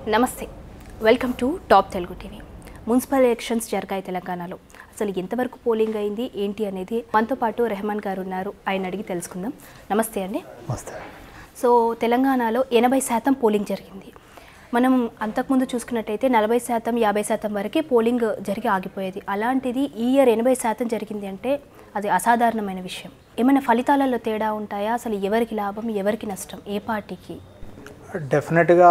నమస్తే welcome to top Telugu TV municipal elections జరిగాయి తెలంగాణలో అసలు ఎంతవరకు పోలింగ్ అయింది ఏంటి అనేది మనతో పాటు రెహమాన్ గారు ఉన్నారు ఆయన అడిగి తెలుసుకుందాం నమస్తే అండి నమస్తే సో తెలంగాణలో ఎనభై శాతం పోలింగ్ జరిగింది మనం అంతకుముందు చూసుకున్నట్టయితే నలభై శాతం యాభై శాతం వరకే పోలింగ్ జరిగి ఆగిపోయేది అలాంటిది ఈ ఇయర్ ఎనభై శాతం జరిగింది అంటే అది అసాధారణమైన విషయం ఏమైనా ఫలితాలలో తేడా ఉంటాయా అసలు ఎవరికి లాభం ఎవరికి నష్టం ఏ పార్టీకి డెఫినెట్గా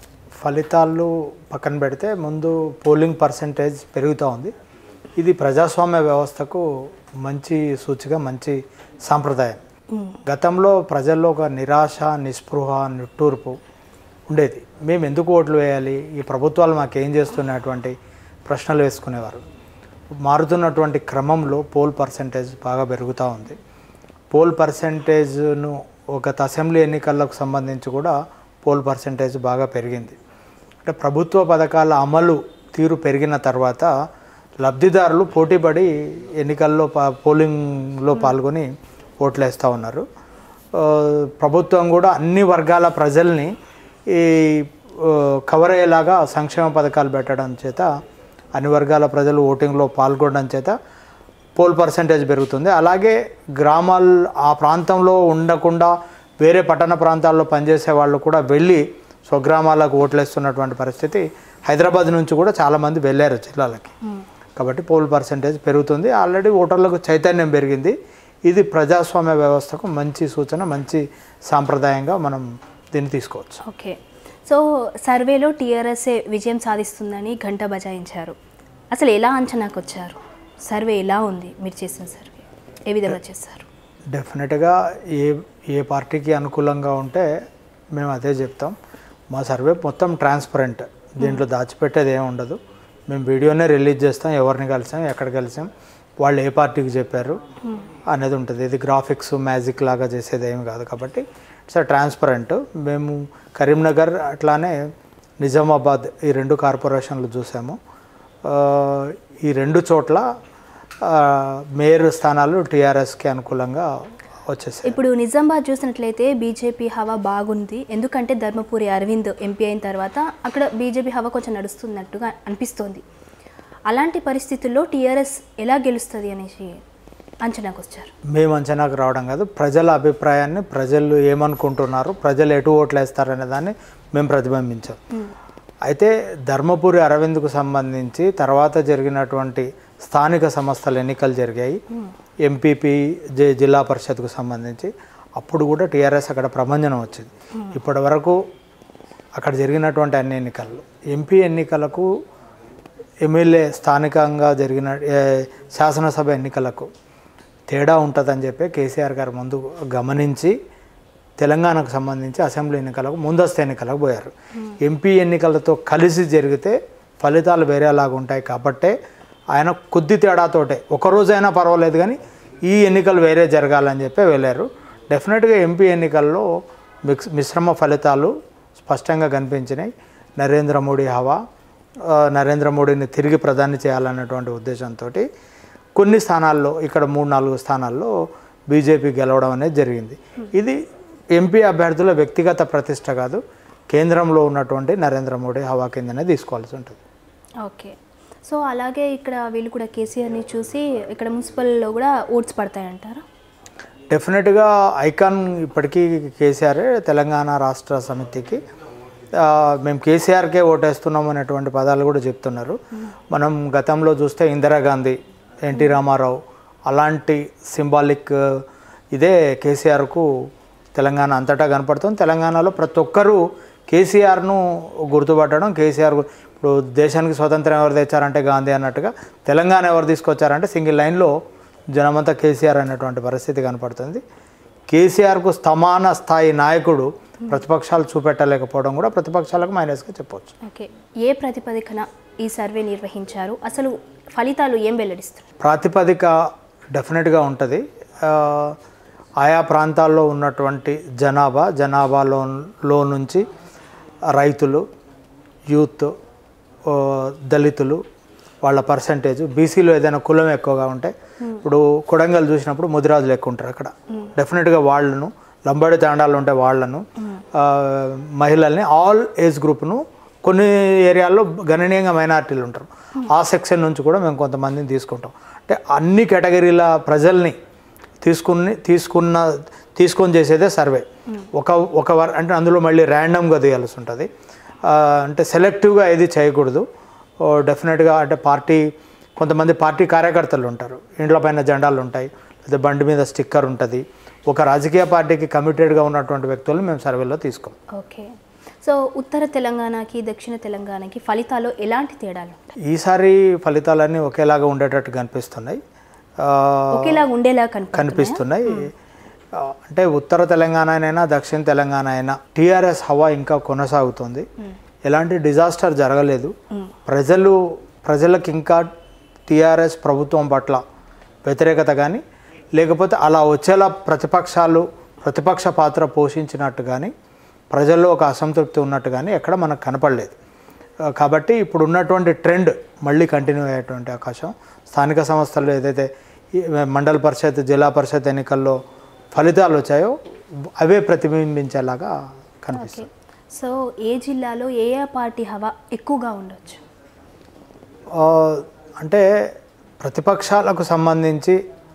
ఫలితాలు పక్కన పెడితే ముందు పోలింగ్ పర్సంటేజ్ పెరుగుతూ ఉంది ఇది ప్రజాస్వామ్య వ్యవస్థకు మంచి సూచిక మంచి సాంప్రదాయం గతంలో ప్రజల్లో ఒక నిరాశ నిస్పృహ నిట్టూర్పు ఉండేది మేము ఎందుకు ఓట్లు వేయాలి ఈ ప్రభుత్వాలు మాకేం చేస్తున్నటువంటి ప్రశ్నలు వేసుకునేవారు మారుతున్నటువంటి క్రమంలో పోల్ పర్సంటేజ్ బాగా పెరుగుతూ ఉంది పోల్ పర్సంటేజ్ను ఒక అసెంబ్లీ ఎన్నికలకు సంబంధించి కూడా పోల్ పర్సంటేజ్ బాగా పెరిగింది అంటే ప్రభుత్వ పథకాల అమలు తీరు పెరిగిన తర్వాత లబ్ధిదారులు పోటీపడి ఎన్నికల్లో పా పోలింగ్లో పాల్గొని ఓట్లు వేస్తూ ఉన్నారు ఆ, ప్రభుత్వం కూడా అన్ని వర్గాల ప్రజల్ని ఈ ఆ, కవర్ అయ్యేలాగా సంక్షేమ పథకాలు పెట్టడం చేత అన్ని వర్గాల ప్రజలు ఓటింగ్లో పాల్గొనడం చేత పోల్ పర్సంటేజ్ పెరుగుతుంది అలాగే గ్రామాలు ఆ ప్రాంతంలో ఉండకుండా వేరే పట్టణ ప్రాంతాల్లో పనిచేసే వాళ్ళు కూడా వెళ్ళి స్వగ్రామాలకు ఓట్లేస్తున్నటువంటి పరిస్థితి హైదరాబాద్ నుంచి కూడా చాలామంది వెళ్ళారు జిల్లాలకి కాబట్టి పోల్ పర్సంటేజ్ పెరుగుతుంది ఆల్రెడీ ఓటర్లకు చైతన్యం పెరిగింది ఇది ప్రజాస్వామ్య వ్యవస్థకు మంచి సూచన మంచి సాంప్రదాయంగా మనం దీన్ని తీసుకోవచ్చు ఓకే సో సర్వేలో టీఆర్ఎస్ఏ విజయం సాధిస్తుందని గంట బజాయించారు అసలు ఎలా అంచనాకు వచ్చారు సర్వే ఎలా ఉంది మీరు చేసిన సర్వే ఏ విధంగా చేశారు డెఫినెట్గా ఏ ఏ పార్టీకి అనుకూలంగా ఉంటే మేము అదే చెప్తాం మా సర్వే మొత్తం ట్రాన్స్పరెంట్ దీంట్లో దాచిపెట్టేది ఏమి ఉండదు మేము వీడియోనే రిలీజ్ చేస్తాం ఎవరిని కలిసాం ఎక్కడ కలిసాం వాళ్ళు ఏ పార్టీకి చెప్పారు అనేది ఉంటుంది ఇది గ్రాఫిక్స్ మ్యాజిక్ లాగా చేసేది ఏమి కాదు కాబట్టి ఇట్స్ ట్రాన్స్పరెంట్ మేము కరీంనగర్ అట్లానే నిజామాబాద్ ఈ రెండు కార్పొరేషన్లు చూసాము ఆ, ఈ రెండు చోట్ల ఆ, మేయర్ స్థానాలు టీఆర్ఎస్కి అనుకూలంగా వచ్చేసాయి ఇప్పుడు నిజామాబాద్ చూసినట్లయితే బీజేపీ హవా బాగుంది ఎందుకంటే ధర్మపురి అరవింద్ ఎంపీ అయిన తర్వాత అక్కడ బీజేపీ హవా కొంచెం నడుస్తున్నట్టుగా అనిపిస్తోంది అలాంటి పరిస్థితుల్లో టీఆర్ఎస్ ఎలా గెలుస్తుంది అనేసి అంచనాకు వచ్చారు మేము అంచనాకు రావడం కాదు ప్రజల అభిప్రాయాన్ని ప్రజలు ఏమనుకుంటున్నారు ప్రజలు ఎటు ఓట్లు వేస్తారనే దాన్ని మేము ప్రతిబింబించాం అయితే ధర్మపురి అరవింద్కు సంబంధించి తర్వాత జరిగినటువంటి స్థానిక సంస్థల ఎన్నికలు జరిగాయి ఎంపీపీ జి జిల్లా పరిషత్కు సంబంధించి అప్పుడు కూడా టీఆర్ఎస్ అక్కడ ప్రభంజనం వచ్చింది ఇప్పటి వరకు అక్కడ జరిగినటువంటి అన్ని ఎన్నికల్లో ఎంపీ ఎన్నికలకు ఎమ్మెల్యే స్థానికంగా జరిగిన ఏ, శాసనసభ ఎన్నికలకు తేడా ఉంటుందని చెప్పి కేసీఆర్ గారు ముందు గమనించి తెలంగాణకు సంబంధించి అసెంబ్లీ ఎన్నికలకు ముందస్తు ఎన్నికలకు పోయారు ఎంపీ ఎన్నికలతో కలిసి జరిగితే ఫలితాలు వేరేలాగా ఉంటాయి కాబట్టే ఆయన కొద్ది తేడాతోటే ఒక రోజైనా పర్వాలేదు కానీ ఈ ఎన్నికలు వేరే జరగాలని చెప్పి వెళ్ళారు డెఫినెట్గా ఎంపీ ఎన్నికల్లో మిక్స్ మిశ్రమ ఫలితాలు స్పష్టంగా కనిపించినాయి నరేంద్ర మోడీ హవా ఆ, నరేంద్ర మోడీని తిరిగి ప్రధాని చేయాలన్నటువంటి ఉద్దేశంతో కొన్ని స్థానాల్లో ఇక్కడ మూడు నాలుగు స్థానాల్లో బీజేపీ గెలవడం అనేది జరిగింది ఇది ఎంపీ అభ్యర్థుల వ్యక్తిగత ప్రతిష్ట కాదు కేంద్రంలో ఉన్నటువంటి నరేంద్ర మోడీ హవా కిందనే తీసుకోవాల్సి ఉంటుంది ఓకే సో అలాగే ఇక్కడ వీళ్ళు కూడా కేసీఆర్ని చూసి ఇక్కడ మున్సిపల్లో కూడా ఓట్స్ పడతాయంటారా డెఫినెట్గా ఐకాన్ ఇప్పటికీ కేసీఆర్ తెలంగాణ రాష్ట్ర సమితికి ఆ, మేము కేసీఆర్కే ఓటేస్తున్నాం అనేటువంటి పదాలు కూడా చెప్తున్నారు మనం గతంలో చూస్తే ఇందిరాగాంధీ ఎన్టీ రామారావు అలాంటి సింబాలిక్ ఇదే కేసీఆర్కు తెలంగాణ అంతటా కనపడుతుంది తెలంగాణలో ప్రతి ఒక్కరూ కేసీఆర్ను గుర్తుపట్టడం కేసీఆర్ గు- ఇప్పుడు దేశానికి స్వతంత్రం ఎవరు తెచ్చారంటే గాంధీ అన్నట్టుగా తెలంగాణ ఎవరు తీసుకొచ్చారంటే సింగిల్ లైన్లో జనమంతా కేసీఆర్ అనేటువంటి పరిస్థితి కనపడుతుంది కేసీఆర్కు సమాన స్థాయి నాయకుడు ప్రతిపక్షాలు చూపెట్టలేకపోవడం కూడా ప్రతిపక్షాలకు మైనస్గా చెప్పవచ్చు ఓకే ఏ ప్రతిపదికన ఈ సర్వే నిర్వహించారు అసలు ఫలితాలు ఏం వెల్లడిస్తున్నారు ప్రాతిపదిక డెఫినెట్గా ఉంటుంది ఆ, ఆయా ప్రాంతాల్లో ఉన్నటువంటి జనాభా జనాభాలో లో నుంచి రైతులు యూత్ ఆ, దళితులు వాళ్ళ పర్సంటేజ్ బీసీలో ఏదైనా కులం ఎక్కువగా ఉంటే ఇప్పుడు కొడంగల్ చూసినప్పుడు ముదిరాజులు ఎక్కువ ఉంటారు అక్కడ డెఫినెట్గా వాళ్ళను లంబాడి తాండాలు ఉంటే వాళ్ళను ఆ, మహిళల్ని ఆల్ ఏజ్ గ్రూప్ను కొన్ని ఏరియాల్లో గణనీయంగా మైనారిటీలు ఉంటారు ఆ సెక్షన్ నుంచి కూడా మేము కొంతమందిని తీసుకుంటాం అంటే అన్ని కేటగిరీల ప్రజల్ని తీసుకుని తీసుకున్న తీసుకొని చేసేదే సర్వే ఒక ఒక వర్ అంటే అందులో మళ్ళీ ర్యాండమ్గా తీయాల్సి ఉంటుంది ఆ, అంటే సెలెక్టివ్గా ఏది చేయకూడదు డెఫినెట్గా అంటే పార్టీ కొంతమంది పార్టీ కార్యకర్తలు ఉంటారు ఇండ్ల పైన జెండాలు ఉంటాయి లేదా బండి మీద స్టిక్కర్ ఉంటుంది ఒక రాజకీయ పార్టీకి కమిటెడ్గా ఉన్నటువంటి వ్యక్తులను మేము సర్వేలో తీసుకోం ఓకే సో ఉత్తర తెలంగాణకి దక్షిణ తెలంగాణకి ఫలితాలు ఎలాంటి తేడాలు ఉంటాయి ఈసారి ఫలితాలన్నీ ఒకేలాగా ఉండేటట్టు కనిపిస్తున్నాయి ఆ, ఒకేలా ఉండేలా కనిపి కనిపిస్తున్నాయి ఆ, అంటే ఉత్తర తెలంగాణ అయినా దక్షిణ తెలంగాణ అయినా టీఆర్ఎస్ హవా ఇంకా కొనసాగుతుంది ఎలాంటి డిజాస్టర్ జరగలేదు ప్రజలు ప్రజలకు ఇంకా టీఆర్ఎస్ ప్రభుత్వం పట్ల వ్యతిరేకత కానీ లేకపోతే అలా వచ్చేలా ప్రతిపక్షాలు ప్రతిపక్ష పాత్ర పోషించినట్టు కానీ ప్రజల్లో ఒక అసంతృప్తి ఉన్నట్టు కానీ ఎక్కడ మనకు కనపడలేదు ఆ, కాబట్టి ఇప్పుడు ఉన్నటువంటి ట్రెండ్ మళ్ళీ కంటిన్యూ అయ్యేటువంటి అవకాశం స్థానిక సంస్థల్లో ఏదైతే ఈ మండల పరిషత్ జిల్లా పరిషత్ ఎన్నికల్లో ఫలితాలు వచ్చాయో అవే ప్రతిబింబించేలాగా ఓకే కనిపిస్తుంది సో ఏ జిల్లాలో ఏ ఏ పార్టీ హవా ఎక్కువగా ఉండొచ్చు ఆ, అంటే ప్రతిపక్షాలకు సంబంధించి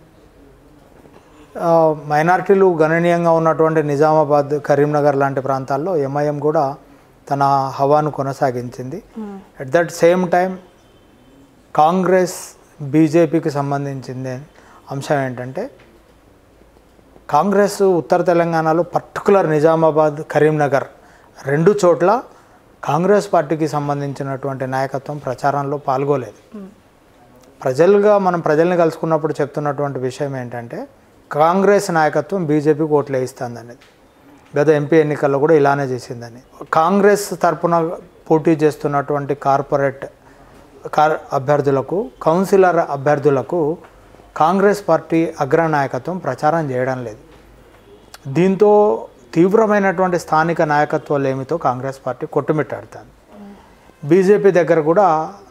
ఆ, మైనారిటీలు గణనీయంగా ఉన్నటువంటి నిజామాబాద్ కరీంనగర్ లాంటి ప్రాంతాల్లో ఎంఐఎం కూడా తన హవాను కొనసాగించింది at that same time Congress బీజేపీకి సంబంధించింది అంశం ఏంటంటే కాంగ్రెస్ ఉత్తర తెలంగాణలో పర్టికులర్ నిజామాబాద్ కరీంనగర్ రెండు చోట్ల కాంగ్రెస్ పార్టీకి సంబంధించినటువంటి నాయకత్వం ప్రచారంలో పాల్గొలేదు ప్రజలుగా మనం ప్రజల్ని కలుసుకున్నప్పుడు చెప్తున్నటువంటి విషయం ఏంటంటే కాంగ్రెస్ నాయకత్వం బీజేపీకి ఓట్లు వేయిస్తుంది అనేది గత ఎంపీ ఎన్నికల్లో కూడా ఇలానే చేసిందని కాంగ్రెస్ తరపున పోటీ చేస్తున్నటువంటి కార్పొరేట్ కార్ అభ్యర్థులకు కౌన్సిలర్ అభ్యర్థులకు కాంగ్రెస్ పార్టీ అగ్రనాయకత్వం ప్రచారం చేయడం లేదు దీంతో తీవ్రమైనటువంటి స్థానిక నాయకత్వాలు ఏమితో కాంగ్రెస్ పార్టీ కొట్టుమిట్టాడుతుంది బీజేపీ దగ్గర కూడా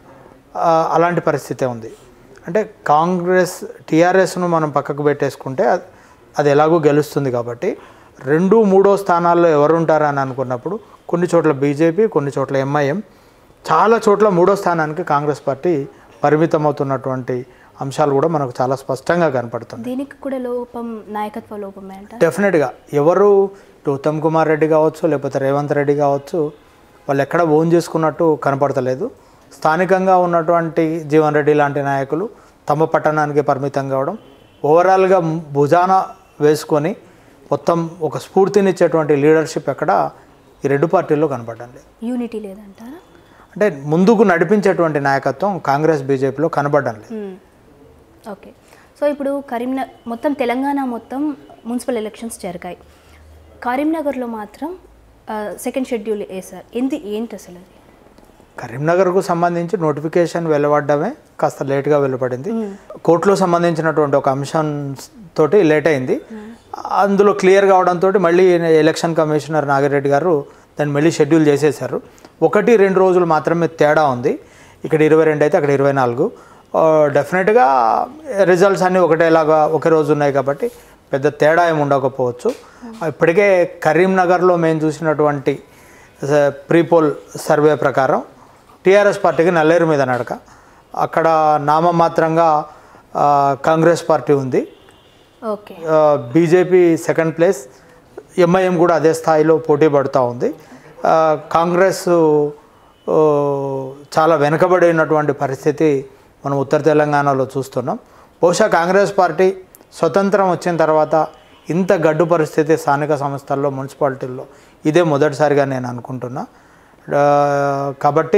ఆ, అలాంటి పరిస్థితే ఉంది అంటే కాంగ్రెస్ టీఆర్ఎస్ను మనం పక్కకు పెట్టేసుకుంటే అది- అది ఎలాగో గెలుస్తుంది కాబట్టి రెండు మూడో స్థానాల్లో ఎవరు ఉంటారని అనుకున్నప్పుడు కొన్ని చోట్ల బీజేపీ కొన్ని చోట్ల ఎంఐఎం చాలా చోట్ల మూడో స్థానానికి కాంగ్రెస్ పార్టీ పరిమితమవుతున్నటువంటి అంశాలు కూడా మనకు చాలా స్పష్టంగా కనపడుతుంది దీనికి కూడా లోపం నాయకత్వ లోపమే అంట డెఫినెట్గా ఎవరు ఇటు ఉత్తమ్ కుమార్ రెడ్డి కావచ్చు లేకపోతే రేవంత్ రెడ్డి కావచ్చు వాళ్ళు ఎక్కడ ఓన్ చేసుకున్నట్టు కనపడతలేదు స్థానికంగా ఉన్నటువంటి జీవన్ రెడ్డి లాంటి నాయకులు తమ పట్టణానికి పరిమితం కావడం ఓవరాల్గా భుజాన వేసుకొని మొత్తం ఒక స్ఫూర్తినిచ్చేటువంటి లీడర్షిప్ ఎక్కడ ఈ రెండు పార్టీల్లో కనపడడం లేదు యూనిటీ లేదంటారా అంటే ముందుకు నడిపించేటువంటి నాయకత్వం కాంగ్రెస్ బీజేపీలో కనబడడం లేదు మ్మ్. ఓకే సో ఇప్పుడు కరీంనగర్ మొత్తం తెలంగాణ మొత్తం మున్సిపల్ ఎలక్షన్స్ జరిగాయి కరీంనగర్లో మాత్రం సెకండ్ షెడ్యూల్ వేసారు ఏంది ఏంటి అసలు అది కరీంనగర్కు సంబంధించి నోటిఫికేషన్ వెలువడమే కాస్త లేట్గా వెలువడింది కోర్టులో సంబంధించినటువంటి ఒక అంశం తోటి లేట్ అయింది అందులో క్లియర్ కావడంతో మళ్ళీ ఎలక్షన్ కమిషనర్ నాగిరెడ్డి గారు దాన్ని మళ్ళీ షెడ్యూల్ చేసేశారు ఒకటి రెండు రోజులు మాత్రమే తేడా ఉంది ఇక్కడ ఇరవై రెండు అయితే అక్కడ ఇరవై నాలుగు డెఫినెట్గా రిజల్ట్స్ అన్నీ ఒకటేలాగా ఒకే రోజు ఉన్నాయి కాబట్టి పెద్ద తేడా ఏమి ఉండకపోవచ్చు ఇప్పటికే కరీంనగర్లో మేము చూసినటువంటి ప్రీపోల్ సర్వే ప్రకారం టీఆర్ఎస్ పార్టీకి నల్లేరు మీద నడక అక్కడ నామమాత్రంగా ఆ, కాంగ్రెస్ పార్టీ ఉంది ఓకే ఆ, బీజేపీ సెకండ్ ప్లేస్ ఎంఐఎం కూడా అదే స్థాయిలో పోటీ పడుతూ ఉంది ఆ, కాంగ్రెస్ ఓ, చాలా వెనుకబడి ఉన్నటువంటి పరిస్థితి మనం ఉత్తర తెలంగాణలో చూస్తున్నాం బహుశా కాంగ్రెస్ పార్టీ స్వతంత్రం వచ్చిన తర్వాత ఇంత గడ్డు పరిస్థితి స్థానిక సంస్థల్లో మున్సిపాలిటీల్లో ఇదే మొదటిసారిగా నేను అనుకుంటున్నా ఆ, కాబట్టి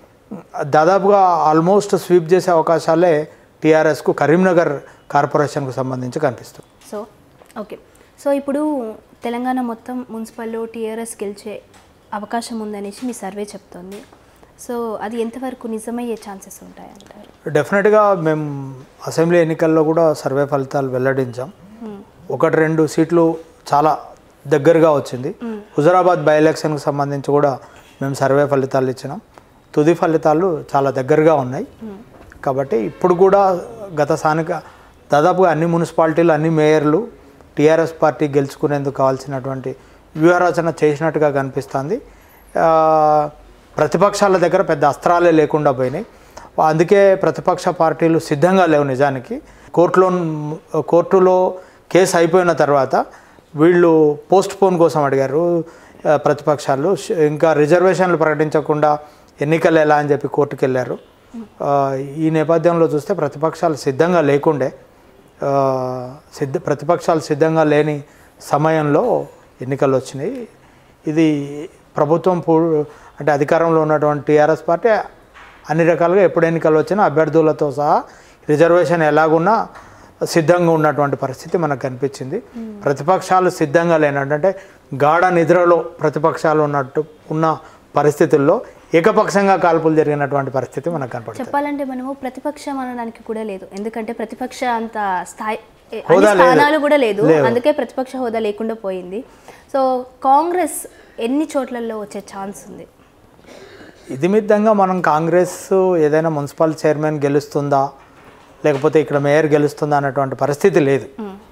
దాదాపుగా ఆల్మోస్ట్ స్వీప్ చేసే అవకాశాలే టీఆర్ఎస్కు కరీంనగర్ కార్పొరేషన్కు సంబంధించి కనిపిస్తుంది సో ఓకే సో ఇప్పుడు తెలంగాణ మొత్తం మున్సిపల్లో టీఆర్ఎస్ గెలిచే అవకాశం ఉందనేసి మీ సర్వే చెప్తోంది సో అది ఎంతవరకు నిజమయ్యే ఛాన్సెస్ ఉంటాయంటారు డెఫినెట్గా మేము అసెంబ్లీ ఎన్నికల్లో కూడా సర్వే ఫలితాలు వెల్లడించాం ఒకటి రెండు సీట్లు చాలా దగ్గరగా వచ్చింది హుజరాబాద్ బై ఎలక్షన్కి సంబంధించి కూడా మేము సర్వే ఫలితాలు ఇచ్చినాం తుది ఫలితాలు చాలా దగ్గరగా ఉన్నాయి కాబట్టి ఇప్పుడు కూడా గత స్థానిక దాదాపుగా అన్ని మున్సిపాలిటీలు అన్ని మేయర్లు టీఆర్ఎస్ పార్టీ గెలుచుకునేందుకు కావాల్సినటువంటి వ్యూహరచన చేసినట్టుగా కనిపిస్తుంది ఆ, ప్రతిపక్షాల దగ్గర పెద్ద అస్త్రాలే లేకుండా పోయినాయి అందుకే ప్రతిపక్ష పార్టీలు సిద్ధంగా లేవు నిజానికి కోర్టులో కోర్టులో కేసు అయిపోయిన తర్వాత వీళ్ళు పోస్ట్ పోన్ కోసం అడిగారు ఆ, ప్రతిపక్షాలు ష- ఇంకా రిజర్వేషన్లు ప్రకటించకుండా ఎన్నికలు ఎలా అని చెప్పి కోర్టుకు వెళ్ళారు ఆ, ఈ నేపథ్యంలో చూస్తే ప్రతిపక్షాలు సిద్ధంగా లేకుండే ఆ, సిద్ధ ప్రతిపక్షాలు సిద్ధంగా లేని సమయంలో ఎన్నికలు వచ్చినాయి ఇది ప్రభుత్వం పూ అంటే అధికారంలో ఉన్నటువంటి టీఆర్ఎస్ పార్టీ అన్ని రకాలుగా ఎప్పుడు ఎన్నికలు వచ్చినా అభ్యర్థులతో సహా రిజర్వేషన్ ఎలాగున్నా సిద్ధంగా ఉన్నటువంటి పరిస్థితి మనకు కనిపించింది ప్రతిపక్షాలు సిద్ధంగా లేనట్టు అంటే గాఢ నిద్రలో ప్రతిపక్షాలు ఉన్నట్టు ఉన్న పరిస్థితుల్లో ఏకపక్షంగా కాల్పులు జరిగినటువంటి పరిస్థితి మనకు కనపడుతుంది చెప్పాలంటే మనము ప్రతిపక్షం అనడానికి కూడా లేదు ఎందుకంటే ప్రతిపక్ష అంత స్థాయి ఏ, అన్ని హోదా లేదు. స్థానాలు కూడా లేదు లేవు. అందుకే ప్రతిపక్ష హోదా లేకుండా పోయింది సో కాంగ్రెస్ ఎన్ని చోట్లలో వచ్చే ఛాన్స్ ఉంది ఇది మిద్దంగా మనం కాంగ్రెస్ ఏదైనా మున్సిపల్ చైర్మన్ గెలుస్తుందా లేకపోతే ఇక్కడ మేయర్ గెలుస్తుందా అన్నటువంటి పరిస్థితి లేదు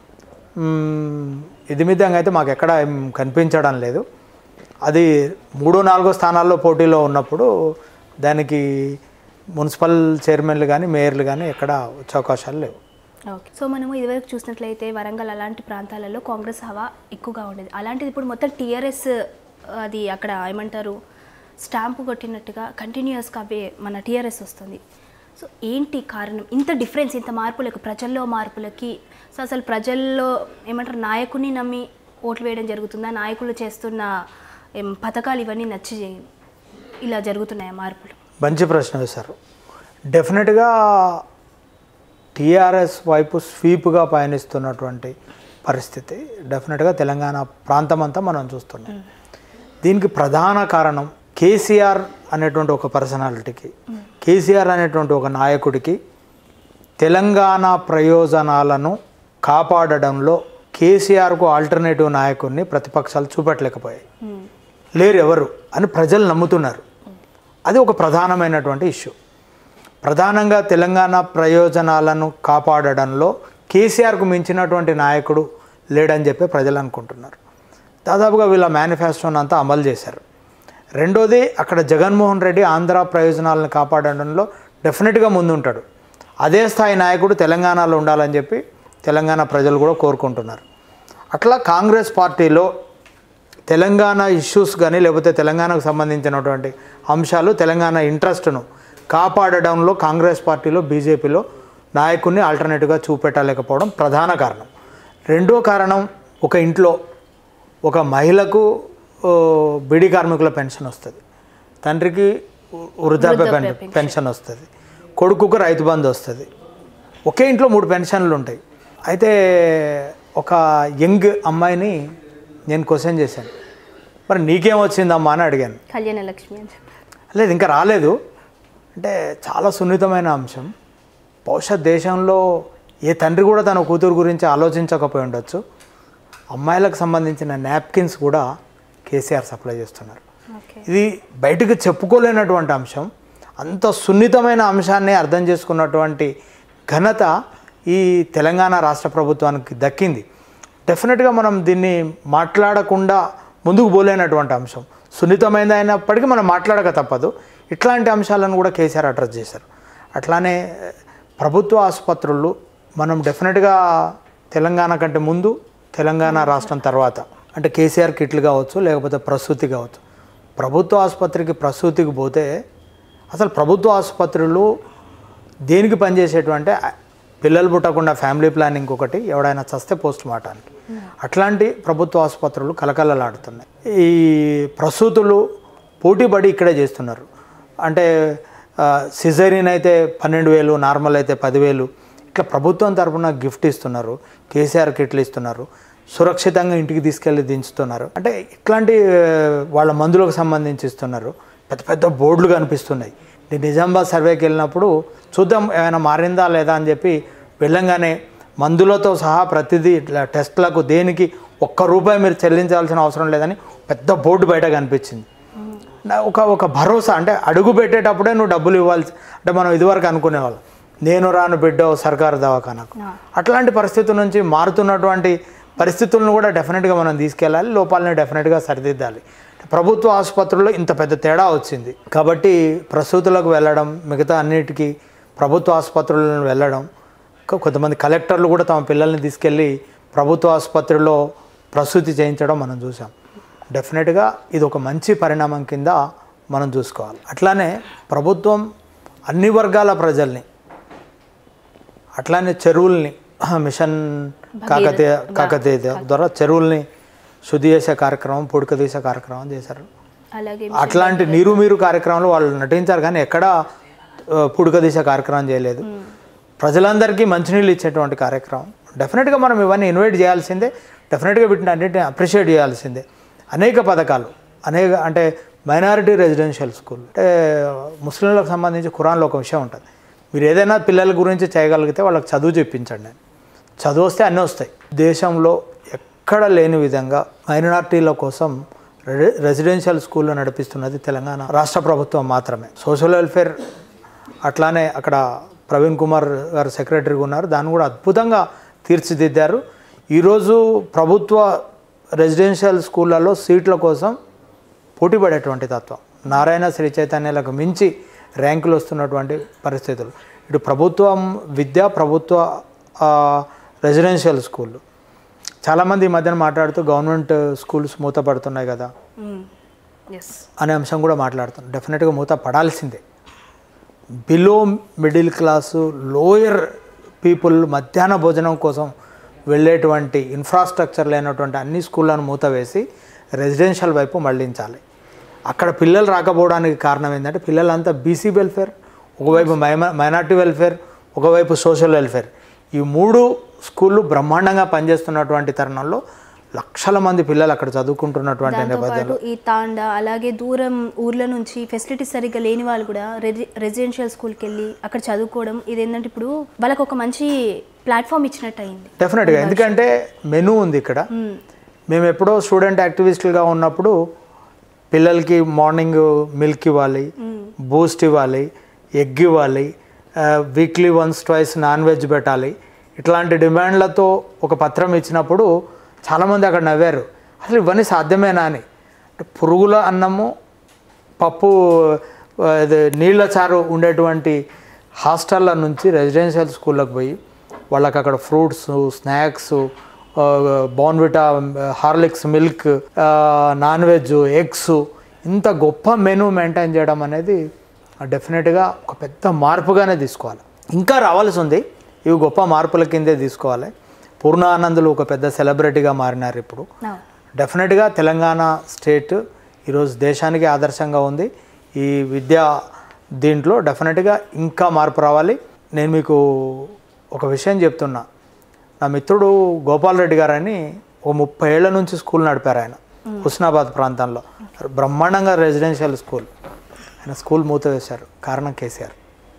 మ్మ్, ఇది మిద్దంగా అయితే మాకు ఎక్కడ ఏం కనిపించడం లేదు అది మూడో నాలుగో స్థానాల్లో పోటీలో ఉన్నప్పుడు దానికి మున్సిపల్ చైర్మన్లు కానీ మేయర్లు కానీ ఎక్కడ వచ్చే అవకాశాలు లేవు ఓకే సో మనము ఇదివరకు చూసినట్లయితే వరంగల్ అలాంటి ప్రాంతాలలో కాంగ్రెస్ హవా ఎక్కువగా ఉండేది అలాంటిది ఇప్పుడు మొత్తం టీఆర్ఎస్ అది అక్కడ ఏమంటారు స్టాంపు కొట్టినట్టుగా కంటిన్యూస్గా అవే మన టీఆర్ఎస్ వస్తుంది సో ఏంటి కారణం ఇంత డిఫరెన్స్ ఇంత మార్పులకు ప్రజల్లో మార్పులకి సో అసలు ప్రజల్లో ఏమంటారు నాయకుని నమ్మి ఓట్లు వేయడం జరుగుతుందా నాయకులు చేస్తున్న ఏం, పథకాలు ఇవన్నీ నచ్చి ఇలా జరుగుతున్నాయా మార్పులు మంచి ప్రశ్న వేశారు డెఫినెట్గా టీఆర్ఎస్ వైపు స్వీప్గా పయనిస్తున్నటువంటి పరిస్థితి డెఫినెట్గా తెలంగాణ ప్రాంతం అంతా మనం చూస్తున్నాం దీనికి ప్రధాన కారణం కేసీఆర్ అనేటువంటి ఒక పర్సనాలిటీకి కేసీఆర్ అనేటువంటి ఒక నాయకుడికి తెలంగాణ ప్రయోజనాలను కాపాడడంలో కేసీఆర్కు ఆల్టర్నేటివ్ నాయకుడిని ప్రతిపక్షాలు చూపెట్టలేకపోయాయి లేరు ఎవరు అని ప్రజలు నమ్ముతున్నారు అది ఒక ప్రధానమైనటువంటి ఇష్యూ ప్రధానంగా తెలంగాణ ప్రయోజనాలను కాపాడడంలో కేసీఆర్కు మించినటువంటి నాయకుడు లేడని చెప్పి ప్రజలు అనుకుంటున్నారు దాదాపుగా వీళ్ళ మేనిఫెస్టోని అంతా అమలు చేశారు రెండోది అక్కడ జగన్మోహన్ రెడ్డి ఆంధ్ర ప్రయోజనాలను కాపాడడంలో డెఫినెట్గా ముందుంటాడు అదే స్థాయి నాయకుడు తెలంగాణలో ఉండాలని చెప్పి తెలంగాణ ప్రజలు కూడా కోరుకుంటున్నారు అట్లా కాంగ్రెస్ పార్టీలో తెలంగాణ ఇష్యూస్ కానీ లేకపోతే తెలంగాణకు సంబంధించినటువంటి అంశాలు తెలంగాణ ఇంట్రెస్ట్ను కాపాడడంలో కాంగ్రెస్ పార్టీలో బీజేపీలో నాయకుడిని ఆల్టర్నేటివ్గా చూపెట్టలేకపోవడం ప్రధాన కారణం రెండో కారణం ఒక ఇంట్లో ఒక మహిళకు ఓ, బీడీ కార్మికుల పెన్షన్ వస్తుంది తండ్రికి వృ- వృద్ధాప్య పెన్ పెన్షన్ వస్తుంది కొడుకుకు రైతు బంధు వస్తుంది ఒకే ఇంట్లో మూడు పెన్షన్లు ఉంటాయి అయితే ఒక యంగ్ అమ్మాయిని నేను క్వశ్చన్ చేశాను మరి నీకేం వచ్చిందమ్మా అని అడిగాను కళ్యాణ లక్ష్మి అని చెప్పి లేదు ఇంకా రాలేదు అంటే చాలా సున్నితమైన అంశం బహుశా దేశంలో ఏ తండ్రి కూడా తన కూతురు గురించి ఆలోచించకపోయి ఉండొచ్చు అమ్మాయిలకు సంబంధించిన నాప్కిన్స్ కూడా కేసీఆర్ సప్లై చేస్తున్నారు ఓకే ఇది బయటకు చెప్పుకోలేనటువంటి అంశం అంత సున్నితమైన అంశాన్ని అర్థం చేసుకున్నటువంటి ఘనత ఈ తెలంగాణ రాష్ట్ర ప్రభుత్వానికి దక్కింది డెఫినెట్గా మనం దీన్ని మాట్లాడకుండా ముందుకు పోలేనటువంటి అంశం సున్నితమైనది అయినప్పటికీ మనం మాట్లాడక తప్పదు ఇట్లాంటి అంశాలను కూడా కేసీఆర్ అడ్రస్ చేశారు అట్లానే ప్రభుత్వ ఆసుపత్రులు మనం డెఫినెట్గా తెలంగాణ కంటే ముందు తెలంగాణ రాష్ట్రం తర్వాత అంటే కేసీఆర్ కిట్లు కావచ్చు లేకపోతే ప్రసూతి కావచ్చు ప్రభుత్వ ఆసుపత్రికి ప్రసూతికి పోతే అసలు ప్రభుత్వ ఆసుపత్రులు దేనికి పనిచేసేటువంటి పిల్లలు పుట్టకుండా ఫ్యామిలీ ప్లానింగ్ ఒకటి ఎవడైనా చస్తే పోస్ట్ మార్టానికి అట్లాంటి ప్రభుత్వ ఆసుపత్రులు కలకలలాడుతున్నాయి ఈ ప్రసూతులు పోటీపడి ఇక్కడే చేస్తున్నారు అంటే సిజరీన్ అయితే పన్నెండు వేలు నార్మల్ అయితే పదివేలు ఇట్లా ప్రభుత్వం తరపున గిఫ్ట్ ఇస్తున్నారు కేసీఆర్ కిట్లు ఇస్తున్నారు సురక్షితంగా ఇంటికి తీసుకెళ్ళి దించుతున్నారు అంటే ఇట్లాంటి ఆ, వాళ్ళ మందులకు సంబంధించి ఇస్తున్నారు పెద్ద పెద్ద బోర్డులు కనిపిస్తున్నాయి నేను నిజామాబాద్ సర్వేకి వెళ్ళినప్పుడు చూద్దాం ఏమైనా మారిందా లేదా అని చెప్పి వెళ్ళంగానే మందులతో సహా ప్రతిదీ ఇట్లా టెస్ట్లకు దేనికి ఒక్క రూపాయి మీరు చెల్లించాల్సిన అవసరం లేదని పెద్ద బోర్డు బయట కనిపించింది నా ఒక ఒక భరోసా అంటే అడుగు పెట్టేటప్పుడే నువ్వు డబ్బులు ఇవ్వాల్సి అంటే మనం ఇదివరకు అనుకునేవాళ్ళం నేను రాను బిడ్డ సర్కారు దవాఖానకు అట్లాంటి పరిస్థితి నుంచి మారుతున్నటువంటి పరిస్థితులను కూడా డెఫినెట్గా మనం తీసుకెళ్ళాలి లోపాలని డెఫినెట్గా సరిదిద్దాలి ప్రభుత్వ ఆసుపత్రుల్లో ఇంత పెద్ద తేడా వచ్చింది కాబట్టి ప్రసూతులకు వెళ్ళడం మిగతా అన్నిటికీ ప్రభుత్వ ఆసుపత్రులను వెళ్ళడం కొ- కొంతమంది కలెక్టర్లు కూడా తమ పిల్లల్ని తీసుకెళ్ళి ప్రభుత్వ ఆసుపత్రిలో ప్రసూతి చేయించడం మనం చూసాం డెఫినెట్గా ఇది ఒక మంచి పరిణామం కింద మనం చూసుకోవాలి అట్లానే ప్రభుత్వం అన్ని వర్గాల ప్రజల్ని అట్లానే చెరువుల్ని మిషన్ కాకతీయ కాకతీయ ద్వారా చెరువుల్ని శుద్ధి చేసే కార్యక్రమం పుడక తీసే కార్యక్రమం చేశారు అలాగే అట్లాంటి నీరు మీరు కార్యక్రమంలో వాళ్ళు నటించారు కానీ ఎక్కడా ఆ, పుడక తీసే కార్యక్రమం చేయలేదు ప్రజలందరికీ మంచినీళ్ళు ఇచ్చేటువంటి కార్యక్రమం డెఫినెట్గా మనం ఇవన్నీ ఇన్వైట్ చేయాల్సిందే డెఫినెట్గా వీటిని అన్నింటిని అప్రిషియేట్ చేయాల్సిందే అనేక పథకాలు అనేక అంటే మైనారిటీ రెసిడెన్షియల్ స్కూల్ అంటే ముస్లింలకు సంబంధించి ఖురాన్లో ఒక విషయం ఉంటుంది మీరు ఏదైనా పిల్లల గురించి చేయగలిగితే వాళ్ళకి చదువు చెప్పించండి అని చదువు వస్తే అన్నీ వస్తాయి దేశంలో ఎక్కడ లేని విధంగా మైనార్టీల కోసం రె- రెసిడెన్షియల్ స్కూల్లో నడిపిస్తున్నది తెలంగాణ రాష్ట్ర ప్రభుత్వం మాత్రమే సోషల్ వెల్ఫేర్ అట్లానే అక్కడ ప్రవీణ్ కుమార్ గారు సెక్రటరీగా ఉన్నారు దాన్ని కూడా అద్భుతంగా తీర్చిదిద్దారు ఈరోజు ప్రభుత్వ రెసిడెన్షియల్ స్కూళ్ళలో సీట్ల కోసం పోటీ పడేటువంటి తత్వం నారాయణ శ్రీ చైతన్యాలకు మించి ర్యాంకులు వస్తున్నటువంటి పరిస్థితులు ఇటు ప్రభుత్వం విద్య ప్రభుత్వ ఆ, రెసిడెన్షియల్ స్కూళ్ళు చాలామంది ఈ మధ్యన మాట్లాడుతూ గవర్నమెంట్ స్కూల్స్ మూతపడుతున్నాయి కదా ఎస్ అనే అంశం కూడా మాట్లాడుతున్నాం డెఫినెట్గా మూత పడాల్సిందే below middle class lower people మధ్యాహ్న భోజనం కోసం వెళ్ళేటువంటి ఇన్ఫ్రాస్ట్రక్చర్ లేనటువంటి అన్ని స్కూళ్ళను మూతవేసి రెసిడెన్షియల్ వైపు మళ్లించాలి అక్కడ పిల్లలు రాకపోవడానికి కారణం ఏంటంటే పిల్లలంతా బీసీ వెల్ఫేర్ ఒకవైపు మైమ మైనార్టీ వెల్ఫేర్ ఒకవైపు సోషల్ వెల్ఫేర్ ఈ మూడు స్కూళ్ళు బ్రహ్మాండంగా పనిచేస్తున్నటువంటి తరుణంలో లక్షల మంది పిల్లలు అక్కడ చదువుకుంటున్నటువంటి నేపథ్యంలో దాంతోపాటు ఈ తాండా అలాగే దూరం ఊర్ల నుంచి ఫెసిలిటీస్ సరిగ్గా లేని వాళ్ళు కూడా రెసి రెసిడెన్షియల్ స్కూల్కి వెళ్ళి అక్కడ చదువుకోవడం ఇది ఏంటంటే ఇప్పుడు వాళ్ళకి ఒక మంచి ప్లాట్ఫామ్ ఇచ్చినట్టు అయింది డెఫినెట్గా ఎందుకంటే మెనూ ఉంది ఇక్కడ మ్మ్. మేము ఎప్పుడో స్టూడెంట్ యాక్టివిస్టులుగా ఉన్నప్పుడు పిల్లలకి మార్నింగ్ మిల్క్ ఇవ్వాలి బూస్ట్ ఇవ్వాలి ఎగ్ ఇవ్వాలి weekly once twice non veg పెట్టాలి ఇట్లాంటి డిమాండ్లతో ఒక పత్రం ఇచ్చినప్పుడు చాలామంది అక్కడ నవ్వారు అసలు ఇవన్నీ సాధ్యమేనా అని అంటే పురుగుల అన్నము పప్పు ఆ, ఇది నీళ్ళ చారు ఉండేటువంటి హాస్టళ్ళ నుంచి రెసిడెన్షియల్ స్కూళ్ళకి పోయి వాళ్ళకి అక్కడ fruits snacks Bournvita Horlicks milk non veg eggs ఇంత గొప్ప మెనూ మెయింటైన్ చేయడం అనేది డెఫినెట్గా ఒక పెద్ద మార్పుగానే తీసుకోవాలి ఇంకా రావాల్సి ఉంది ఇవి గొప్ప మార్పుల కిందే తీసుకోవాలి పూర్ణానందులు ఒక పెద్ద సెలబ్రిటీగా మారినారు ఇప్పుడు అవును. డెఫినెట్గా తెలంగాణ స్టేట్ ఈరోజు దేశానికి ఆదర్శంగా ఉంది ఈ విద్యా దీంట్లో డెఫినెట్గా ఇంకా మార్పు రావాలి నేను మీకు ఒక విషయం చెప్తున్నా నా మిత్రుడు గోపాల్ రెడ్డి గారని ఒక ముప్పై ఏళ్ల నుంచి స్కూల్ నడిపారు ఆయన హుస్నాబాద్ ప్రాంతంలో బ్రహ్మాండంగా రెసిడెన్షియల్ స్కూల్ ఆయన స్కూల్ మూతవేశారు కారణం కేసీఆర్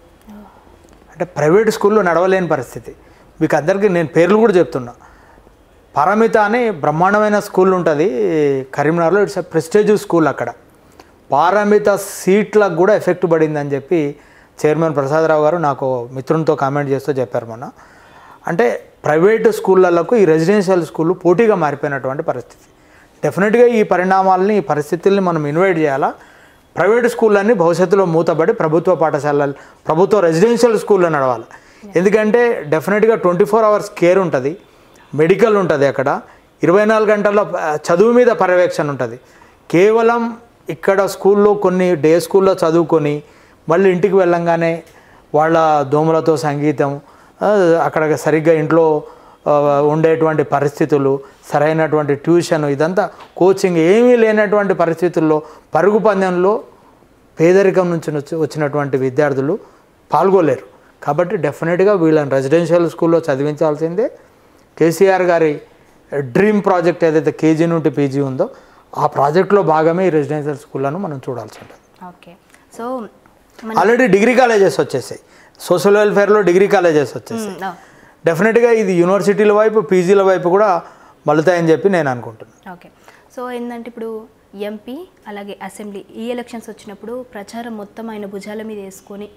అంటే ప్రైవేట్ స్కూల్లో నడవలేని పరిస్థితి మీకు అందరికీ నేను పేర్లు కూడా చెప్తున్నా పారమిత అని బ్రహ్మాండమైన స్కూల్ ఉంటుంది కరీంనగర్లో ఇట్స్ ప్రెస్టేజ్ స్కూల్ అక్కడ పారమిత సీట్లకు కూడా ఎఫెక్ట్ పడిందని చెప్పి చైర్మన్ ప్రసాదరావు గారు నాకు మిత్రునితో కామెంట్ చేస్తూ చెప్పారు మొన్న అంటే ప్రైవేటు స్కూళ్ళకు ఈ రెసిడెన్షియల్ స్కూళ్ళు పోటీగా మారిపోయినటువంటి పరిస్థితి డెఫినెట్గా ఈ పరిణామాలని ఈ పరిస్థితుల్ని మనం ఇన్వైట్ చేయాలా ప్రైవేట్ స్కూళ్ళన్నీ భవిష్యత్తులో మూతపడి ప్రభుత్వ పాఠశాలలు ప్రభుత్వ రెసిడెన్షియల్ స్కూల్లో నడవాలి ఎందుకంటే డెఫినెట్గా ట్వంటీ ఫోర్ అవర్స్ కేర్ ఉంటుంది మెడికల్ ఉంటుంది అక్కడ ఇరవై నాలుగు గంటల ఆ, చదువు మీద పర్యవేక్షణ ఉంటుంది కేవలం ఇక్కడ స్కూల్లో కొన్ని డే స్కూల్లో చదువుకొని మళ్ళీ ఇంటికి వెళ్ళంగానే వాళ్ళ దోమలతో సంగీతం ఆ, అక్కడ సరిగ్గా ఇంట్లో ఆ, ఉండేటువంటి పరిస్థితులు సరైనటువంటి ట్యూషన్ ఇదంతా కోచింగ్ ఏమీ లేనటువంటి పరిస్థితుల్లో పరుగు పందెంలో పేదరికం నుంచి వచ్చి- వచ్చినటువంటి విద్యార్థులు పాల్గొలేరు కాబట్టి డెఫినెట్గా వీళ్ళని రెసిడెన్షియల్ స్కూల్లో చదివించాల్సిందే కేసీఆర్ గారి డ్రీమ్ ప్రాజెక్ట్ ఏదైతే కేజీ నుండి పీజీ ఉందో ఆ ప్రాజెక్ట్లో భాగమే ఈ రెసిడెన్షియల్ స్కూళ్ళను మనం చూడాల్సి ఉంటుంది ఓకే సో మన ఆల్రెడీ డిగ్రీ కాలేజెస్ వచ్చేసాయి సోషల్ వెల్ఫేర్లో డిగ్రీ కాలేజెస్ వచ్చేసాయి మ్మ్. ఆ, డెఫినెట్గా ఇది యూనివర్సిటీల వైపు పీజీల వైపు కూడా మలుతాయని చెప్పి నేను అనుకుంటున్నాను ఓకే సో ఏంటంటే ఇప్పుడు ఎంపీ అలాగే అసెంబ్లీ ఈ ఎలక్షన్స్ వచ్చినప్పుడు ప్రచారం మొత్తం ఆయన భుజాల మీద వేసుకొని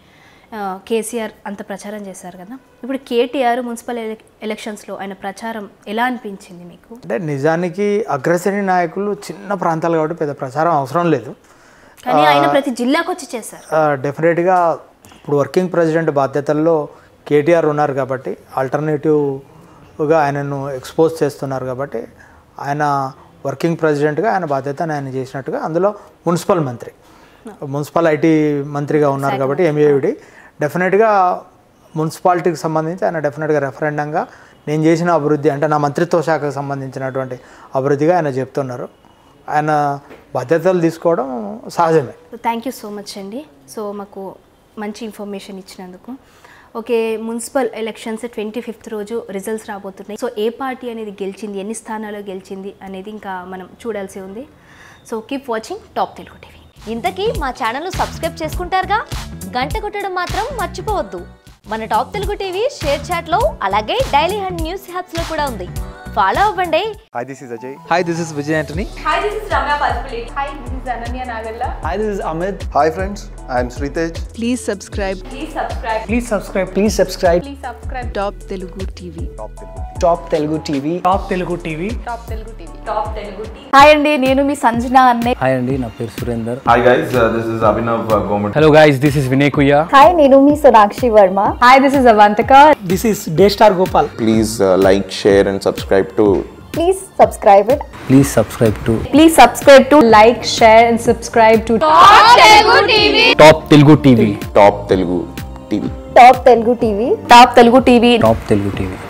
ఆ, కేసీఆర్ అంత ప్రచారం చేశారు కదా ఇప్పుడు కేటీఆర్ మున్సిపల్ ఎలక్- ఎలక్షన్స్లో ఆయన ప్రచారం ఎలా అనిపించింది మీకు అంటే నిజానికి అగ్రశ్రేణి నాయకులు చిన్న ప్రాంతాలు కాబట్టి పెద్ద ప్రచారం అవసరం లేదు కానీ ఆయన ప్రతి జిల్లాకు వచ్చి చేశారు ఆ, డెఫినెట్గా ఇప్పుడు వర్కింగ్ ప్రెసిడెంట్ బాధ్యతల్లో కేటీఆర్ ఉన్నారు కాబట్టి ఆల్టర్నేటివ్గా ఆయనను ఎక్స్పోజ్ చేస్తున్నారు కాబట్టి ఆయన వర్కింగ్ ప్రెసిడెంట్గా ఆయన బాధ్యతను ఆయన చేసినట్టుగా అందులో మున్సిపల్ మంత్రి మున్సిపల్ ఐటీ మంత్రిగా ఉన్నారు కాబట్టి ఎంఏయుడి డెఫినెట్గా మున్సిపాలిటీకి సంబంధించి ఆయన డెఫినెట్గా రెఫరెండంగా నేను చేసిన అభివృద్ధి అంటే నా మంత్రిత్వ శాఖకు సంబంధించినటువంటి అభివృద్ధిగా ఆయన చెప్తున్నారు ఆయన బాధ్యతలు తీసుకోవడం సహజమే థ్యాంక్ యూ సో మచ్ అండి సో మాకు మంచి ఇన్ఫర్మేషన్ ఇచ్చినందుకు okay municipal elections twenty fifth రోజు రిజల్ట్స్ రాబోతున్నాయి సో ఏ పార్టీ అనేది గెలిచింది ఎన్ని స్థానాల్లో గెలిచింది అనేది ఇంకా మనం చూడాల్సి ఉంది so keep watching top Telugu TV ఇంతకీ మా ఛానల్ను సబ్స్క్రైబ్ చేసుకుంటారుగా గంట కొట్టడం మాత్రం మర్చిపోవద్దు మన టాప్ తెలుగు టీవీ షేర్ చాట్లో అలాగే డైలీ హండ్ న్యూస్ హ్యాప్స్లో కూడా ఉంది ఫాలో అవ్వండి Hi, this is Ajay. Hi, this is Vijay Antony. Hi, this is Ramya Paspalate. Hi, this is Ananya Nagalla. Hi, this is Amit. Hi, friends. I am Sritej. Please subscribe Please subscribe. Please subscribe. Please subscribe. Please subscribe. Top Telugu TV. Top Telugu TV. Top Telugu TV. Top Telugu TV. Top Telugu TV. Hi అండి నేను మీ సంజన అన్నే hi అండి నా పేరు Surender Hi guys, uh, this is Abhinav uh, Gomet. Hello guys this is Vinay కుయ్యా hi నేను మీ Sonakshi Varma hi this is Avantika This is Daystar Gopal. please uh, like, share, and subscribe to please subscribe it please subscribe to please subscribe to like share and subscribe to top Telugu TV Top Telugu TV. Top Telugu TV top Telugu TV top Telugu TV